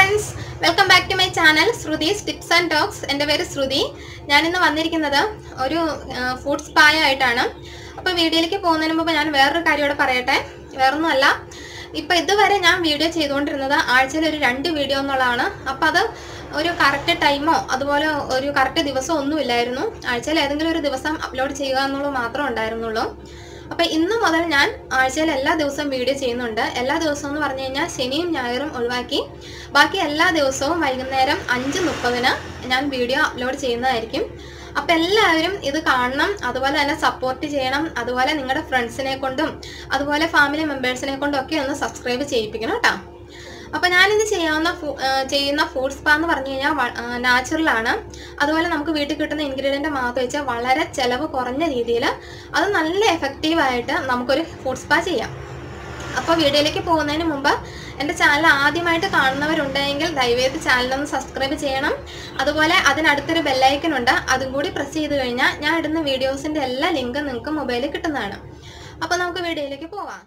friends welcome back to my channel Shruti's tips and talks എൻ്റെ പേര് ശ്രുതി ഞാനിന്ന് വന്നിരിക്കുന്നത് ഒരു ഫുഡ് സ്പായ ആയിട്ടാണ് അപ്പോൾ വീഡിയോയിലേക്ക് പോകുന്നതിന് മുമ്പ് ഞാൻ വേറൊരു കാര്യം കൂടെ പറയട്ടെ വേറൊന്നുമല്ല ഇപ്പം ഇതുവരെ ഞാൻ വീഡിയോ ചെയ്തുകൊണ്ടിരുന്നത് ആഴ്ചയിൽ ഒരു രണ്ട് വീഡിയോ എന്നുള്ളതാണ് അപ്പം അത് ഒരു കറക്റ്റ് ടൈമോ അതുപോലെ ഒരു കറക്റ്റ് ദിവസമോ ഒന്നുമില്ലായിരുന്നു ആഴ്ചയിൽ ഏതെങ്കിലും ഒരു ദിവസം അപ്ലോഡ് ചെയ്യുക എന്നുള്ളത് മാത്രമേ ഉണ്ടായിരുന്നുള്ളൂ അപ്പൊ ഇന്ന് മുതൽ ഞാൻ ആഴ്ചയിൽ എല്ലാ ദിവസവും വീഡിയോ ചെയ്യുന്നുണ്ട് എല്ലാ ദിവസവും എന്ന് പറഞ്ഞു കഴിഞ്ഞാൽ ശനിയും ഞായറും ഒഴിവാക്കി ബാക്കി എല്ലാ ദിവസവും വൈകുന്നേരം അഞ്ച് മുപ്പതിന് ഞാൻ വീഡിയോ അപ്ലോഡ് ചെയ്യുന്നതായിരിക്കും അപ്പൊ എല്ലാവരും ഇത് കാണണം അതുപോലെ തന്നെ സപ്പോർട്ട് ചെയ്യണം അതുപോലെ നിങ്ങളുടെ ഫ്രണ്ട്സിനെ കൊണ്ടും അതുപോലെ ഫാമിലി മെമ്പേഴ്സിനെ കൊണ്ടും ഒക്കെ ഒന്ന് സബ്സ്ക്രൈബ് ചെയ്യിപ്പിക്കണം കേട്ടോ അപ്പൊ ഞാനിത് ചെയ്യാവുന്ന ഫു- ആ, ചെയ്യുന്ന ഫുഡ് സ്പാ എന്ന് പറഞ്ഞു കഴിഞ്ഞാൽ നാച്ചുറൽ ആണ് അതുപോലെ നമുക്ക് വീട്ടിൽ കിട്ടുന്ന ഇൻഗ്രീഡിയന്റ് മാത്രം വെച്ചാൽ വളരെ ചെലവ് കുറഞ്ഞ രീതിയിൽ അത് നല്ല എഫക്റ്റീവ് ആയിട്ട് നമുക്കൊരു ഫുഡ് സ്പാ ചെയ്യാം അപ്പോൾ വീഡിയോയിലേക്ക് പോകുന്നതിന് മുമ്പ് എൻ്റെ ചാനൽ ആദ്യമായിട്ട് കാണുന്നവരുണ്ടെങ്കിൽ ദയവേത് ചാനലൊന്ന് സബ്സ്ക്രൈബ് ചെയ്യണം അതുപോലെ അതിനടുത്തൊരു ബെല്ലൈക്കൺ ഉണ്ട് അതും കൂടി പ്രസ് ചെയ്ത് കഴിഞ്ഞാൽ ഞാൻ ഇടുന്ന വീഡിയോസിൻ്റെ എല്ലാ ലിങ്കും നിങ്ങൾക്ക് മൊബൈലിൽ കിട്ടുന്നതാണ് അപ്പോൾ നമുക്ക് വീഡിയോയിലേക്ക് പോവാം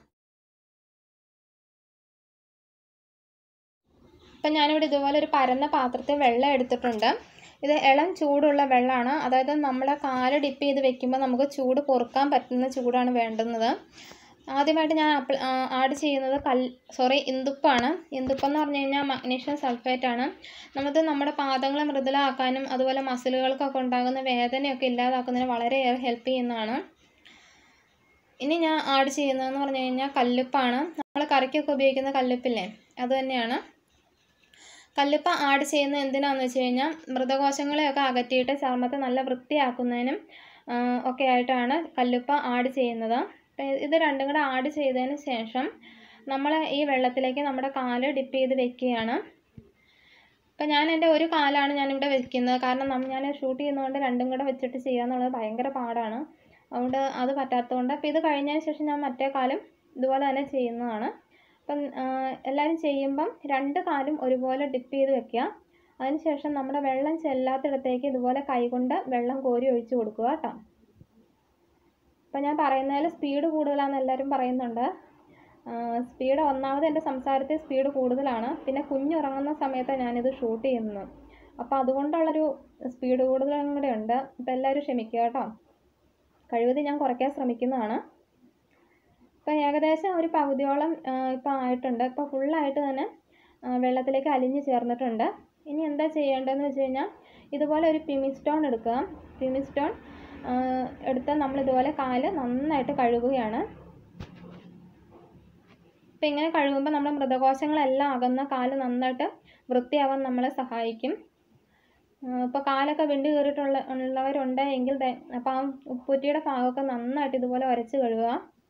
അപ്പം ഞാനിവിടെ ഇതുപോലെ ഒരു പരന്ന പാത്രത്തിൽ വെള്ളം എടുത്തിട്ടുണ്ട് ഇത് ഇളം ചൂടുള്ള വെള്ളമാണ് അതായത് നമ്മുടെ കാല് ഡിപ്പ് ചെയ്ത് വെക്കുമ്പോൾ നമുക്ക് ചൂട് പൊറുക്കാൻ പറ്റുന്ന ചൂടാണ് വേണ്ടുന്നത് ആദ്യമായിട്ട് ഞാൻ അപ്ല ആഡ് ചെയ്യുന്നത് കൽ സോറി ഇന്ദുപ്പാണ് ഇന്ദുപ്പം എന്ന് പറഞ്ഞു കഴിഞ്ഞാൽ മഗ്നീഷ്യം സൾഫേറ്റ് ആണ് നമുക്ക് നമ്മുടെ പാദങ്ങളെ മൃദുലമാക്കാനും അതുപോലെ മസിലുകൾക്കൊക്കെ ഉണ്ടാകുന്ന വേദനയൊക്കെ ഇല്ലാതാക്കുന്നതിന് വളരെയേറെ ഹെൽപ്പ് ചെയ്യുന്നതാണ് ഇനി ഞാൻ ആഡ് ചെയ്യുന്നതെന്ന് പറഞ്ഞു കഴിഞ്ഞാൽ കല്ലുപ്പാണ് നമ്മൾ കറിക്കൊക്കെ ഉപയോഗിക്കുന്ന കല്ലുപ്പില്ലേ അത് തന്നെയാണ് കല്ലുപ്പ ആഡ് ചെയ്യുന്നത് എന്തിനാന്ന് വെച്ച് കഴിഞ്ഞാൽ മൃതകോശങ്ങളെയൊക്കെ അകറ്റിയിട്ട് ചർമ്മത്തെ നല്ല വൃത്തിയാക്കുന്നതിനും ആ, ഒക്കെ ആയിട്ടാണ് കല്ലുപ്പ ആഡ് ചെയ്യുന്നത് അപ്പം ഇത് രണ്ടും കൂടെ ആഡ് ചെയ്തതിന് ശേഷം നമ്മൾ ഈ വെള്ളത്തിലേക്ക് നമ്മുടെ കാല് ഡിപ്പ് ചെയ്ത് വെക്കുകയാണ് അപ്പം ഞാൻ എൻ്റെ ഒരു കാലാണ് ഞാനിവിടെ വെക്കുന്നത് കാരണം നമ്മ ഞാൻ ഷൂട്ട് ചെയ്യുന്നതുകൊണ്ട് രണ്ടും കൂടെ വെച്ചിട്ട് ചെയ്യുക എന്നുള്ളത് ഭയങ്കര പാടാണ് അതുകൊണ്ട് അത് പറ്റാത്തതുകൊണ്ട് അപ്പോൾ ഇത് കഴിഞ്ഞതിന് ശേഷം ഞാൻ മറ്റേ കാലും ഇതുപോലെ തന്നെ ചെയ്യുന്നതാണ് അപ്പം എല്ലാവരും ചെയ്യുമ്പം രണ്ട് കാലും ഒരുപോലെ ഡിപ്പ് ചെയ്ത് വെക്കുക അതിനുശേഷം നമ്മുടെ വെള്ളം ചെല്ലാത്തിടത്തേക്ക് ഇതുപോലെ കൈകൊണ്ട് വെള്ളം കോരി ഒഴിച്ച് കൊടുക്കുക കേട്ടോ അപ്പം ഞാൻ പറയുന്നതിൽ സ്പീഡ് കൂടുതലാണെന്ന് എല്ലാവരും പറയുന്നുണ്ട് സ്പീഡ് ഒന്നാമത് എൻ്റെ സംസാരത്തിൽ സ്പീഡ് കൂടുതലാണ് പിന്നെ കുഞ്ഞുറങ്ങുന്ന സമയത്താണ് ഞാനിത് ഷൂട്ട് ചെയ്യുന്നത് അപ്പോൾ അതുകൊണ്ടുള്ളൊരു സ്പീഡ് കൂടുതലും കൂടെ ഉണ്ട് അപ്പോൾ എല്ലാവരും ക്ഷമിക്കുക കേട്ടോ കഴിവതും ഞാൻ കുറയ്ക്കാൻ ശ്രമിക്കുന്നതാണ് ഇപ്പം ഏകദേശം ഒരു പകുതിയോളം ഇപ്പം ആയിട്ടുണ്ട് ഇപ്പോൾ ഫുള്ളായിട്ട് തന്നെ ആ, വെള്ളത്തിലേക്ക് അലിഞ്ഞ് ചേർന്നിട്ടുണ്ട് ഇനി എന്താ ചെയ്യേണ്ടതെന്ന് വെച്ച് കഴിഞ്ഞാൽ ഇതുപോലെ ഒരു പിമി സ്റ്റോൺ എടുക്കുക പിമി സ്റ്റോൺ എടുത്ത് നമ്മൾ ഇതുപോലെ കാല് നന്നായിട്ട് കഴുകുകയാണ് ഇപ്പം ഇങ്ങനെ കഴുകുമ്പോൾ നമ്മുടെ മൃതകോശങ്ങളെല്ലാം അകന്ന കാല് നന്നായിട്ട് വൃത്തിയാവാൻ നമ്മളെ സഹായിക്കും ഇപ്പോൾ കാലൊക്കെ വിണ്ട് കയറിയിട്ടുള്ള ഉള്ളവരുണ്ട് എങ്കിൽ ദേ- അപ്പോൾ ആ ഉപ്പുറ്റിയുടെ ഭാഗമൊക്കെ നന്നായിട്ട് ഇതുപോലെ ഉരച്ച് കഴുകുക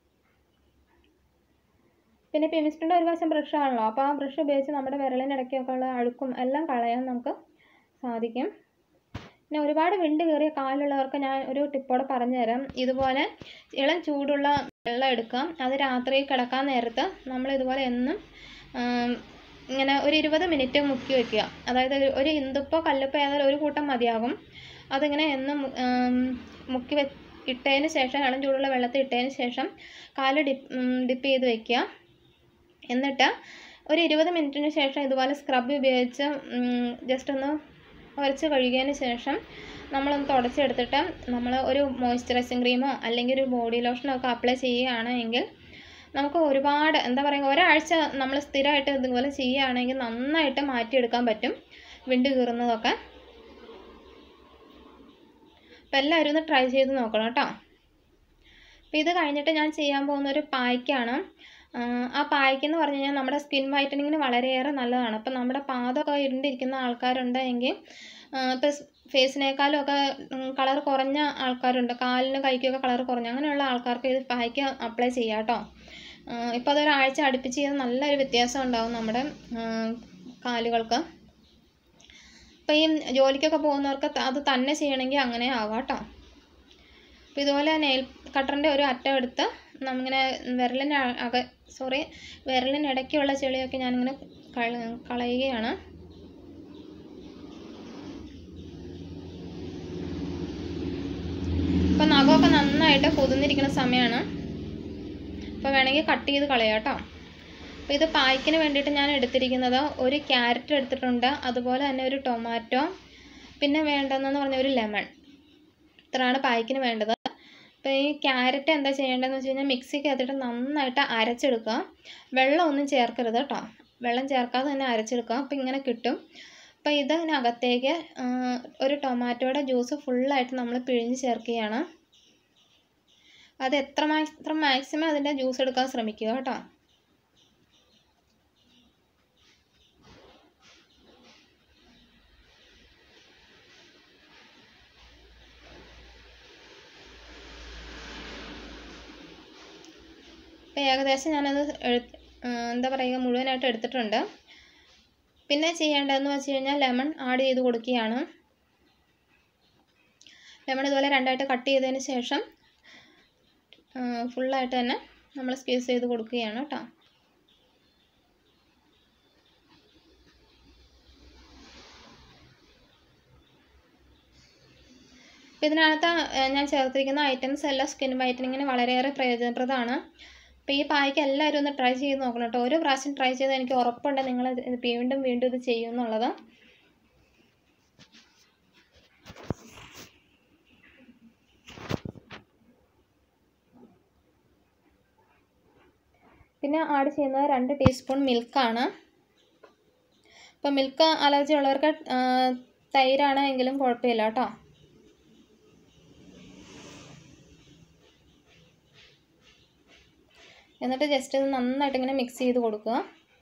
പിന്നെ പെമിസ്റ്റിൻ്റെ ഒരു വശം ബ്രഷ് ആണല്ലോ അപ്പോൾ ആ ബ്രഷ് ഉപയോഗിച്ച് നമ്മുടെ വിരലിനിടയ്ക്കൊക്കെ ഉള്ള അഴുക്കും എല്ലാം കളയാൻ നമുക്ക് സാധിക്കും പിന്നെ ഒരുപാട് വിണ്ട് കയറിയ കാലുള്ളവർക്ക് ഞാൻ ഒരു ടിപ്പോടെ പറഞ്ഞു തരാം ഇതുപോലെ ഇളം ചൂടുള്ള വെള്ളം എടുക്കാം അത് രാത്രി കിടക്കാൻ നേരത്ത് നമ്മൾ ഇതുപോലെ എന്നും ആം, ഇങ്ങനെ ഒരു ഇരുപത് മിനിറ്റ് മുക്കി വെക്കുക അതായത് ഒരു- ഒരു ഇന്തുപ്പോ കല്ലുപ്പോ ഏതായാലും ഒരു കൂട്ടം മതിയാകും അതിങ്ങനെ എന്നും ആം, മുക്കി വെ ഇട്ടതിന് ശേഷം ഇളം ചൂടുള്ള വെള്ളത്തിൽ ഇട്ടതിന് ശേഷം കാല് ഡിപ്പ് ഡിപ്പ് ചെയ്ത് വെക്കുക എന്നിട്ട് ഒരു ഇരുപത് മിനിറ്റിന് ശേഷം ഇതുപോലെ സ്ക്രബ് ഉപയോഗിച്ച് ജസ്റ്റ് ഒന്ന് ഉരച്ച് കഴുകിയതിന് ശേഷം നമ്മളൊന്ന് തുടച്ചെടുത്തിട്ട് നമ്മൾ ഒരു മോയ്സ്ചറൈസിങ് ക്രീമോ അല്ലെങ്കിൽ ഒരു ബോഡി ലോഷനോ ഒക്കെ അപ്ലൈ ചെയ്യുകയാണ് എങ്കിൽ നമുക്ക് ഒരുപാട് എന്താ പറയുക ഒരാഴ്ച നമ്മൾ സ്ഥിരമായിട്ട് ഇതുപോലെ ചെയ്യുകയാണെങ്കിൽ നന്നായിട്ട് മാറ്റിയെടുക്കാൻ പറ്റും വിണ്ട് കീറുന്നതൊക്കെ അപ്പം എല്ലാവരും ഒന്ന് ട്രൈ ചെയ്ത് നോക്കണം കേട്ടോ അപ്പോൾ ഇത് കഴിഞ്ഞിട്ട് ഞാൻ ചെയ്യാൻ പോകുന്ന ഒരു പായ്ക്കാണ് ആഹ് ആ പായ്ക്ക് എന്ന് പറഞ്ഞു കഴിഞ്ഞാൽ നമ്മുടെ സ്കിൻ വൈറ്റനിങ്ങിന് വളരെയേറെ നല്ലതാണ് അപ്പം നമ്മുടെ പാദമൊക്കെ ഇരുണ്ടിരിക്കുന്ന ആൾക്കാരുണ്ട് എങ്കിൽ ഇപ്പം ഫേസിനേക്കാളും ഒക്കെ കളർ കുറഞ്ഞ ആൾക്കാരുണ്ട് കാലിന് കൈക്കൊക്കെ കളർ കുറഞ്ഞ അങ്ങനെയുള്ള ആൾക്കാർക്ക് ഇത് പായ്ക്ക് അപ്ലൈ ചെയ്യാം കേട്ടോ ഇപ്പോൾ അതൊരാഴ്ച അടുപ്പിച്ച് ചെയ്ത് നല്ലൊരു വ്യത്യാസം ഉണ്ടാവും നമ്മുടെ ആഹ് കാലുകൾക്ക് അപ്പോൾ ഈ ജോലിക്കൊക്കെ പോകുന്നവർക്ക് ത- അത് തന്നെ ചെയ്യണമെങ്കിൽ അങ്ങനെ ആവാം കേട്ടോ അപ്പോൾ ഇതുപോലെ നെയിൽ കട്ടറിൻ്റെ ഒരു അറ്റം എടുത്ത് നമ്മിങ്ങനെ വിരലിന് അ- അക സോറി വിരലിനിടയ്ക്കുള്ള ചെളിയൊക്കെ ഞാനിങ്ങനെ കള- കളയുകയാണ് ഇപ്പം നഖമൊക്കെ നന്നായിട്ട് കുതിർന്നിരിക്കുന്ന സമയമാണ് അപ്പോൾ വേണമെങ്കിൽ കട്ട് ചെയ്ത് കളയാം കേട്ടോ അപ്പോൾ ഇത് പായ്ക്കിന് വേണ്ടിയിട്ട് ഞാൻ എടുത്തിരിക്കുന്നത് ഒരു ക്യാരറ്റ് എടുത്തിട്ടുണ്ട് അതുപോലെ തന്നെ ഒരു ടൊമാറ്റോ പിന്നെ വേണ്ടതെന്ന് പറഞ്ഞ ഒരു ലെമൺ ഇത്രയാണ് പായ്ക്കിന് വേണ്ടത് അപ്പോൾ ഈ ക്യാരറ്റ് എന്താ ചെയ്യേണ്ടതെന്ന് വെച്ച് കഴിഞ്ഞാൽ മിക്സിക്കകത്തിട്ട് നന്നായിട്ട് അരച്ചെടുക്കുക വെള്ളം ഒന്നും ചേർക്കരുത് കേട്ടോ വെള്ളം ചേർക്കാതെ തന്നെ അരച്ചെടുക്കുക അപ്പോൾ ഇങ്ങനെ കിട്ടും അപ്പോൾ ഇതിനകത്തേക്ക് ആ, ഒരു ടൊമാറ്റോയുടെ ജ്യൂസ് ഫുള്ളായിട്ട് നമ്മൾ പിഴിഞ്ഞ് ചേർക്കുകയാണ് അത് എത്ര മാത്രം മാക്സിമം അതിൻ്റെ ജ്യൂസ് എടുക്കാൻ ശ്രമിക്കുക കേട്ടോ അപ്പോൾ ഏകദേശം ഞാനത് എഴു- ആ, എന്താ പറയുക മുഴുവനായിട്ട് എടുത്തിട്ടുണ്ട് പിന്നെ ചെയ്യേണ്ടതെന്ന് വെച്ച് കഴിഞ്ഞാൽ ലെമൺ ആഡ് ചെയ്ത് കൊടുക്കുകയാണ് ലെമൺ ഇതുപോലെ രണ്ടായിട്ട് കട്ട് ചെയ്തതിന് ശേഷം ഫുള്ളായിട്ട് തന്നെ നമ്മൾ സ്ക്വീസ് ചെയ്ത് കൊടുക്കുകയാണ് കേട്ടോ അപ്പോൾ ഇതിനകത്ത് ആ, ഞാൻ ചേർത്തിരിക്കുന്ന ഐറ്റംസ് എല്ലാം സ്കിൻ വൈറ്റനിങ്ങിന് വളരെയേറെ പ്രയോജനപ്രദമാണ് അപ്പോൾ ഈ പായ്ക്ക് എല്ലാവരും ഒന്ന് ട്രൈ ചെയ്ത് നോക്കണം കേട്ടോ ഒരു പ്രാവശ്യം ട്രൈ ചെയ്ത് എനിക്ക് ഉറപ്പുണ്ട് നിങ്ങൾ ഇത് വീണ്ടും വീണ്ടും ഇത് ചെയ്യും എന്നുള്ളത് പിന്നെ ആഡ് ചെയ്യുന്നത് രണ്ട് ടീസ്പൂൺ മിൽക്കാണ് അപ്പോൾ മിൽക്ക് അലർജി ഉള്ളവർക്ക് ആ, തൈരാണ് എങ്കിലും കുഴപ്പമില്ല കേട്ടോ എന്നിട്ട് ജസ്റ്റ് ഇത് നന്നായിട്ട് ഇങ്ങനെ മിക്സ് ചെയ്ത് കൊടുക്കുക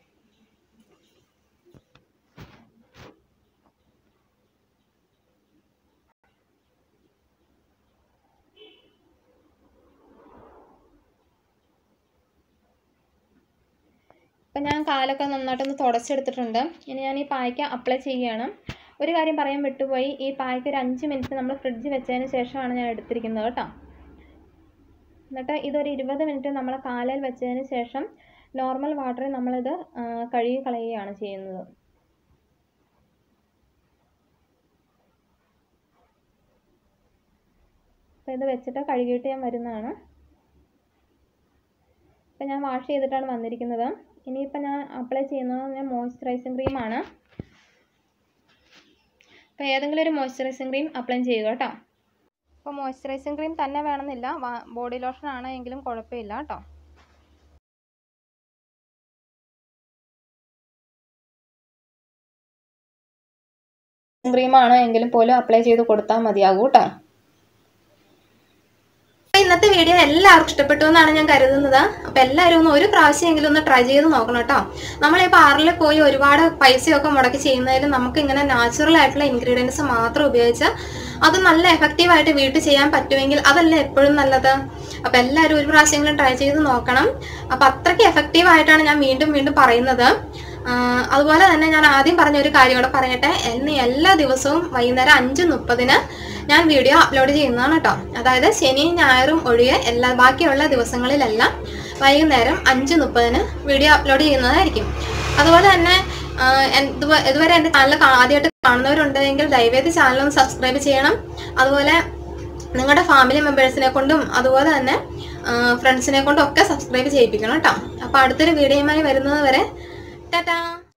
ഇപ്പം ഞാൻ കാലൊക്കെ നന്നായിട്ടൊന്ന് തുടച്ചെടുത്തിട്ടുണ്ട് ഇനി ഞാൻ ഈ പായ്ക്ക അപ്ലൈ ചെയ്യുകയാണ് ഒരു കാര്യം പറയാൻ വിട്ടുപോയി ഈ പായ്ക്ക് ഒരു അഞ്ച് മിനിറ്റ് നമ്മൾ ഫ്രിഡ്ജ് വെച്ചതിന് ശേഷമാണ് ഞാൻ എടുത്തിരിക്കുന്നത് കേട്ടോ എന്നിട്ട് ഇതൊരു ഇരുപത് മിനിറ്റ് നമ്മൾ കാലയിൽ വെച്ചതിന് ശേഷം നോർമൽ വാട്ടറിൽ നമ്മളിത് ആ, കഴുകി കളയുകയാണ് ചെയ്യുന്നത് അപ്പോൾ ഇത് വെച്ചിട്ട് കഴുകിയിട്ട് ഞാൻ വരുന്നതാണ് ഇപ്പം ഞാൻ വാഷ് ചെയ്തിട്ടാണ് വന്നിരിക്കുന്നത് ഇനിയിപ്പോൾ ഞാൻ അപ്ലൈ ചെയ്യുന്നത് ഞാൻ മോയ്സ്ചറൈസിങ് ക്രീമാണ് അപ്പോൾ ഏതെങ്കിലും ഒരു മോയ്സ്ചറൈസിങ് ക്രീം അപ്ലൈ ചെയ്യുക കേട്ടോ അപ്പോൾ മോയ്സ്ചറൈസിങ് ക്രീം തന്നെ വേണമെന്നില്ല ബോഡി ലോഷൻ ആണ് എങ്കിലും കുഴപ്പമില്ല കേട്ടോ ക്രീമാണ് എങ്കിലും പോലും അപ്ലൈ ചെയ്ത് കൊടുത്താൽ മതിയാകും കേട്ടോ ഇന്നത്തെ വീഡിയോ എല്ലാവർക്കും ഇഷ്ടപ്പെട്ടു എന്നാണ് ഞാൻ കരുതുന്നത് അപ്പൊ എല്ലാവരും ഒന്ന് ഒരു പ്രാവശ്യമെങ്കിലും ഒന്ന് ട്രൈ ചെയ്ത് നോക്കണം കേട്ടോ നമ്മൾ ഈ പാർലറിൽ പോയി ഒരുപാട് പൈസയൊക്കെ മുടക്കി ചെയ്യുന്നതിൽ നമുക്ക് ഇങ്ങനെ നാച്ചുറൽ ആയിട്ടുള്ള ഇൻഗ്രീഡിയൻസ് മാത്രം ഉപയോഗിച്ച് അത് നല്ല എഫക്റ്റീവ് ആയിട്ട് വീട്ടിൽ ചെയ്യാൻ പറ്റുമെങ്കിൽ അതല്ലേ എപ്പോഴും നല്ലത് അപ്പൊ എല്ലാവരും ഒരു പ്രാവശ്യമെങ്കിലും ട്രൈ ചെയ്ത് നോക്കണം അപ്പൊ അത്രയ്ക്ക് എഫക്റ്റീവ് ആയിട്ടാണ് ഞാൻ വീണ്ടും വീണ്ടും പറയുന്നത് ആ, അതുപോലെ തന്നെ ഞാൻ ആദ്യം പറഞ്ഞ ഒരു കാര്യം കൂടെ പറയട്ടെ എന്നെ എല്ലാ ദിവസവും വൈകുന്നേരം അഞ്ച് മുപ്പതിന് ഞാൻ വീഡിയോ അപ്ലോഡ് ചെയ്യുന്നതാണ് കേട്ടോ അതായത് ശനിയും ഞായറും ഒഴികെ എല്ലാ ബാക്കിയുള്ള ദിവസങ്ങളിലെല്ലാം വൈകുന്നേരം അഞ്ച് മുപ്പതിന് വീഡിയോ അപ്ലോഡ് ചെയ്യുന്നതായിരിക്കും അതുപോലെ തന്നെ ആ, എൻ- ഇതുവ- ഇതുവരെ എൻ്റെ ചാനൽ ആദ്യമായിട്ട് കാണുന്നവരുണ്ടെങ്കിൽ ദയവേത് ചാനൽ ഒന്ന് സബ്സ്ക്രൈബ് ചെയ്യണം അതുപോലെ നിങ്ങളുടെ ഫാമിലി മെമ്പേഴ്സിനെ കൊണ്ടും അതുപോലെ തന്നെ ഫ്രണ്ട്സിനെ കൊണ്ടും ഒക്കെ സബ്സ്ക്രൈബ് ചെയ്യിപ്പിക്കണം കേട്ടോ അപ്പോൾ അടുത്തൊരു വീഡിയോയുമായി വരുന്നത് വരെ ടാറ്റാ